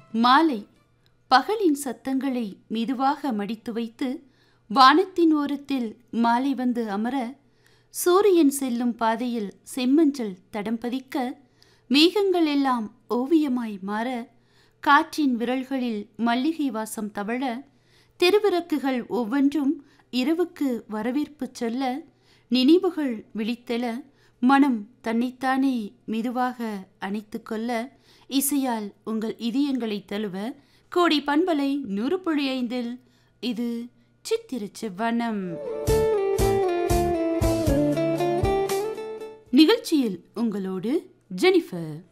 மாலை பகலின் சத்தங்களை மெதுவாக மடித்து வைத்து வானத்தின் ஓரத்தில் மாலை வந்து அமர சூரியன் செல்லும் பாதையில் செம்மஞ்சள் தடம் பதிக்க மேகங்கள் எல்லாம் ஓவியமாய் மாற காற்றின் விரல்களில் மல்லிகை வாசம் தவழ தெருவிறக்குகள் ஒவ்வொன்றும் இரவுக்கு வரவேற்பு சொல்ல நினைவுகள் விழித்தெழ மனம் தன்னைத்தானே மெதுவாக அணைத்து கொள்ள இசையால் உங்கள் இதயங்களை தழுவ கோடி பண்பலை நூறு புள்ளி ஐந்தில் இது சித்திரச்சு வனம் நிகழ்ச்சியில் உங்களோடு ஜெனிஃபர்